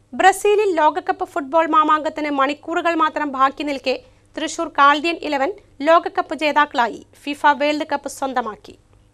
ബ്രസീലിൽ ലോകകപ്പ് ഫുട്ബോൾ മാമാങ്കത്തിന് മണിക്കൂറുകൾ മാത്രം ബാക്കി നിൽക്കെ തൃശൂർ കാൾഡിയൻ ഇലവൻ ലോകകപ്പ് ജേതാക്കളായി ഫിഫ വേൾഡ് കപ്പ് സ്വന്തമാക്കി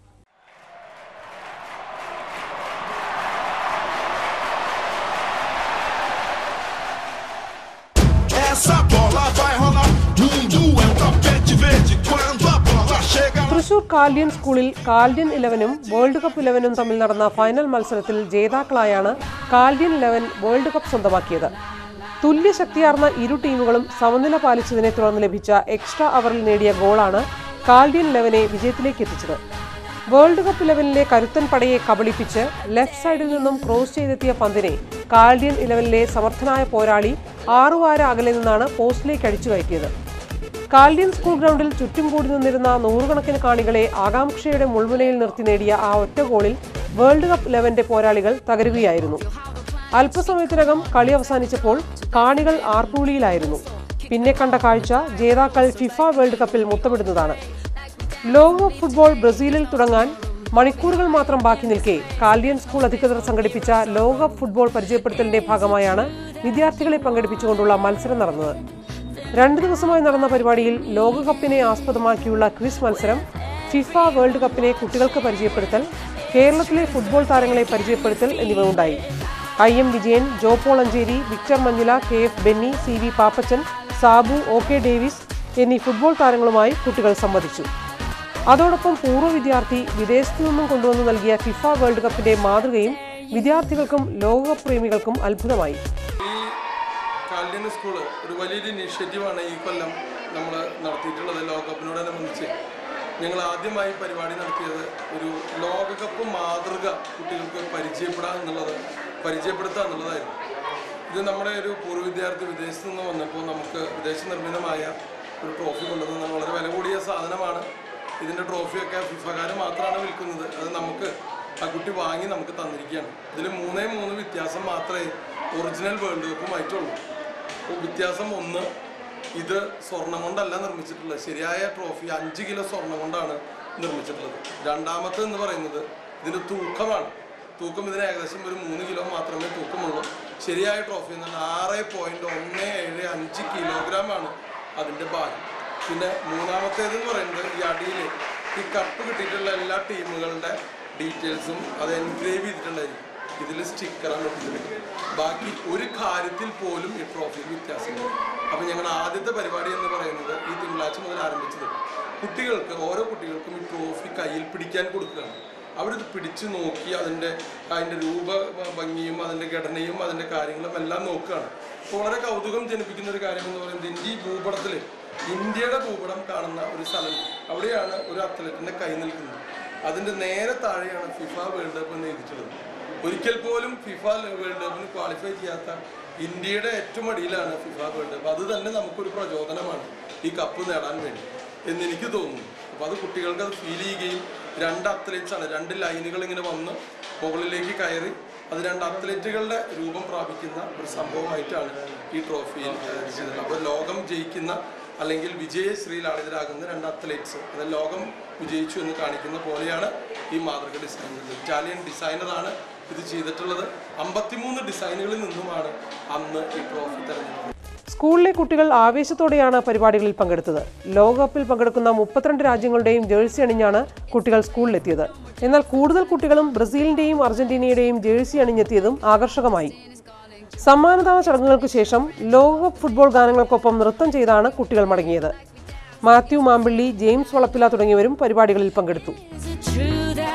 Essa bola vai rolar. Mundo é um tapete verde quando a bola chega. Thrissur Chaldean സ്കൂളിൽ കാൽഡിയൻ ഇലവനും വേൾഡ് കപ്പ് ഇലവനും തമ്മിൽ നടന്ന ഫൈനൽ മത്സരത്തിൽ ജേതാക്കളായാണ് കാൽഡിയൻ ഇലവൻ വേൾഡ് കപ്പ് സ്വന്തമാക്കിയത് തുല്യ ശക്തിയാർന്ന ഇരു ടീമുകളും സമനില പാലിച്ചതിനെ തുടർന്ന് ലഭിച്ച എക്സ്ട്രാ അവറിൽ നേടിയ ഗോളാണ് കാൽഡിയൻ ഇലവനെ വിജയത്തിലേക്ക് എത്തിച്ചത് വേൾഡ് കപ്പ് ഇലവനിലെ കരുത്തൻ പടയെ കബളിപ്പിച്ച് ലെഫ്റ്റ് സൈഡിൽ നിന്നും ക്രോസ് ചെയ്തെത്തിയ പന്തിനെ കാൽഡിയൻ ഇലവനിലെ സമർത്ഥനായ പോരാളി ആറുവാര അകലെ നിന്നാണ് പോസ്റ്റിലേക്ക് അടിച്ചു കയറ്റിയത് കാൽഡിയൻ സ്കൂൾ ഗ്രൗണ്ടിൽ ചുറ്റും കൂടി നിന്നിരുന്ന നൂറുകണക്കിന് കാണികളെ ആകാംക്ഷയുടെ മുൾമുനയിൽ നിർത്തി നേടിയ ആ ഒറ്റ ഗോളിൽ വേൾഡ് കപ്പ് ഇലവന്റെ പോരാളികൾ തകരുകയായിരുന്നു അല്പസമയത്തിനകം കളി അവസാനിച്ചപ്പോൾ കാണികൾ ആർപ്പുവിളിയിലായിരുന്നു പിന്നെ കണ്ട കാഴ്ച ജേതാക്കൾ ഫിഫ വേൾഡ് കപ്പിൽ മുത്തമിടുന്നതാണ് ലോകകപ്പ് ഫുട്ബോൾ ബ്രസീലിൽ തുടങ്ങാൻ മണിക്കൂറുകൾ മാത്രം ബാക്കി നിൽക്കെ കാൽഡിയൻ സ്കൂൾ അധികൃതർ സംഘടിപ്പിച്ച ലോകകപ്പ് ഫുട്ബോൾ പരിചയപ്പെടുത്തലിന്റെ ഭാഗമായാണ് വിദ്യാർത്ഥികളെ പങ്കെടുപ്പിച്ചുകൊണ്ടുള്ള മത്സരം നടന്നത് രണ്ട് ദിവസമായി നടന്ന പരിപാടിയിൽ ലോകകപ്പിനെ ആസ്പദമാക്കിയുള്ള ക്വിസ് മത്സരം ഫിഫ വേൾഡ് കപ്പിനെ കുട്ടികൾക്ക് പരിചയപ്പെടുത്തൽ കേരളത്തിലെ ഫുട്ബോൾ താരങ്ങളെ പരിചയപ്പെടുത്തൽ എന്നിവ ഉണ്ടായി I M Vijayan Jo Paul Ancheri Victor Manjila K F Benny C V Pappachan Sabu O K Davis എന്നീ ഫുട്ബോൾ താരങ്ങളുമായി കുട്ടികൾ സംവദിച്ചു അതോടൊപ്പം പൂർവ്വ വിദ്യാർത്ഥി വിദേശത്തു നിന്നും കൊണ്ടുവന്ന് നൽകിയ ഫിഫ വേൾഡ് കപ്പിന്റെ മാതൃകയും വിദ്യാർത്ഥികൾക്കും ലോകകപ്പ് പ്രേമികൾക്കും അത്ഭുതമായി ഈ കാൽഡിയൻ സ്കൂള് ഒരു വലിയൊരു ഇനീഷ്യേറ്റീവാണ് ഈ കൊല്ലം നമ്മൾ നടത്തിയിട്ടുള്ളത് ലോകകപ്പിനോടനുബന്ധിച്ച് ഞങ്ങൾ ആദ്യമായി പരിപാടി നടത്തിയത് ഒരു ലോകകപ്പ് മാതൃക കുട്ടികൾക്ക് പരിചയപ്പെടുക എന്നുള്ളത് പരിചയപ്പെടുത്തുക എന്നുള്ളതായിരുന്നു ഇത് നമ്മുടെ ഒരു പൂർവ്വ വിദ്യാർത്ഥി വിദേശത്ത് നിന്ന് വന്നപ്പോൾ നമുക്ക് വിദേശ നിർമ്മിതമായ ഒരു ട്രോഫി കൊണ്ടുവന്നത് വളരെ വില കൂടിയ സാധനമാണ് ഇതിൻ്റെ ട്രോഫിയൊക്കെ ഫിഫകാർ മാത്രമാണ് വിൽക്കുന്നത് അത് നമുക്ക് ആ കുട്ടി വാങ്ങി നമുക്ക് തന്നിരിക്കുകയാണ് ഇതിൽ മൂന്നേ മൂന്ന് വ്യത്യാസം മാത്രമേ ഒറിജിനൽ വേൾഡ് കപ്പുമായിട്ടുള്ളൂ അപ്പോൾ വ്യത്യാസം ഒന്ന് ഇത് സ്വർണം കൊണ്ടല്ല നിർമ്മിച്ചിട്ടുള്ളത് ശരിയായ ട്രോഫി അഞ്ച് കിലോ സ്വർണം കൊണ്ടാണ് നിർമ്മിച്ചിട്ടുള്ളത് രണ്ടാമത്തെ എന്ന് പറയുന്നത് ഇതിൻ്റെ തൂക്കമാണ് തൂക്കം ഇതിന് ഏകദേശം ഒരു മൂന്ന് കിലോ മാത്രമേ തൂക്കമുള്ളൂ ശരിയായ ട്രോഫി എന്ന് പറഞ്ഞാൽ ആറ് പോയിന്റ് ഒന്ന് ഏഴ് അഞ്ച് കിലോഗ്രാം ആണ് അതിൻ്റെ ഭാരം പിന്നെ മൂന്നാമത്തേതെന്ന് പറയുന്നത് ഈ അടിയിൽ ഈ കപ്പ് കിട്ടിയിട്ടുള്ള എല്ലാ ടീമുകളുടെ ഡീറ്റെയിൽസും അത് എൻഗ്രേവ് ചെയ്തിട്ടുണ്ടായിരിക്കും ഇതിൽ സ്റ്റിക്കറാണ് ഒട്ടിച്ചിരിക്കുന്നത് ബാക്കി ഒരു കാര്യത്തിൽ പോലും ഈ ട്രോഫിയിൽ വ്യത്യാസമില്ല അപ്പം ഞങ്ങളുടെ ആദ്യത്തെ പരിപാടി എന്ന് പറയുന്നത് ഈ തിങ്കളാഴ്ച മുതൽ ആരംഭിച്ചത് കുട്ടികൾക്ക് ഓരോ കുട്ടികൾക്കും ഈ ട്രോഫി കയ്യിൽ പിടിക്കാൻ കൊടുക്കുകയാണ് അവരിത് പിടിച്ചു നോക്കി അതിൻ്റെ അതിൻ്റെ രൂപ ഭംഗിയും അതിൻ്റെ ഘടനയും അതിൻ്റെ കാര്യങ്ങളും എല്ലാം നോക്കുകയാണ് അപ്പോൾ വളരെ കൗതുകം ജനിപ്പിക്കുന്ന ഒരു കാര്യം എന്ന് പറയുന്നത് ഇന്ത്യ ഈ ഭൂപടത്തിൽ ഇന്ത്യയുടെ ഭൂപടം കാണുന്ന ഒരു സ്ഥലം അവിടെയാണ് ഒരു അത്ലറ്റിൻ്റെ കൈ നിൽക്കുന്നത് അതിൻ്റെ നേരെ താഴെയാണ് ഫിഫ വേൾഡ് കപ്പ് എന്ന് എഴുതിയിട്ടുള്ളത് ഒരിക്കൽ പോലും ഫിഫ വേൾഡ് കപ്പിന് ക്വാളിഫൈ ചെയ്യാത്ത ഇന്ത്യയുടെ ഏറ്റവും അടിയിലാണ് ഫിഫ വേൾഡ് കപ്പ് അത് തന്നെ നമുക്കൊരു പ്രചോദനമാണ് ഈ കപ്പ് നേടാൻ വേണ്ടി എന്ന് എനിക്ക് തോന്നുന്നു അപ്പോൾ അത് കുട്ടികൾക്ക് അത് ഫീൽ ചെയ്യുകയും രണ്ട് അത്ലറ്റ്സ് ആണ് രണ്ട് ലൈനുകൾ ഇങ്ങനെ വന്ന് മുകളിലേക്ക് കയറി അത് രണ്ട് അത്ലറ്റുകളുടെ രൂപം പ്രാപിക്കുന്ന ഒരു സംഭവമായിട്ടാണ് ഈ ട്രോഫിയിൽ ഏഹ്, ചെയ്തത് അപ്പോൾ ലോകം ജയിക്കുന്ന അല്ലെങ്കിൽ വിജയശ്രീലാളിതരാകുന്ന രണ്ട് അത്ലറ്റ്സ് അത് ലോകം വിജയിച്ചു എന്ന് കാണിക്കുന്ന പോലെയാണ് ഈ മാതൃക ഡിസൈൻ ചെയ്തത് ഇറ്റാലിയൻ ഡിസൈനറാണ് ഇത് ചെയ്തിട്ടുള്ളത് അമ്പത്തിമൂന്ന് ഡിസൈനുകളിൽ നിന്നുമാണ് അന്ന് ഈ ട്രോഫി തിരഞ്ഞെടുത്തത് സ്കൂളിലെ കുട്ടികൾ ആവേശത്തോടെയാണ് പരിപാടികളിൽ പങ്കെടുത്തത് ലോകകപ്പിൽ പങ്കെടുക്കുന്ന മുപ്പത്തിരണ്ട് രാജ്യങ്ങളുടെയും ജേഴ്സി അണിഞ്ഞാണ് കുട്ടികൾ സ്കൂളിലെത്തിയത് എന്നാൽ കൂടുതൽ കുട്ടികളും ബ്രസീലിന്റെയും അർജന്റീനയുടെയും ജേഴ്സി അണിഞ്ഞെത്തിയതും ആകർഷകമായി സമ്മാനദാന ചടങ്ങുകൾക്ക് ശേഷം ലോകകപ്പ് ഫുട്ബോൾ ഗാനങ്ങൾക്കൊപ്പം നൃത്തം ചെയ്താണ് കുട്ടികൾ മടങ്ങിയത് മാത്യു മാമ്പിള്ളി ജെയിംസ് വളപ്പില തുടങ്ങിയവരും പരിപാടികളിൽ പങ്കെടുത്തു Is it true that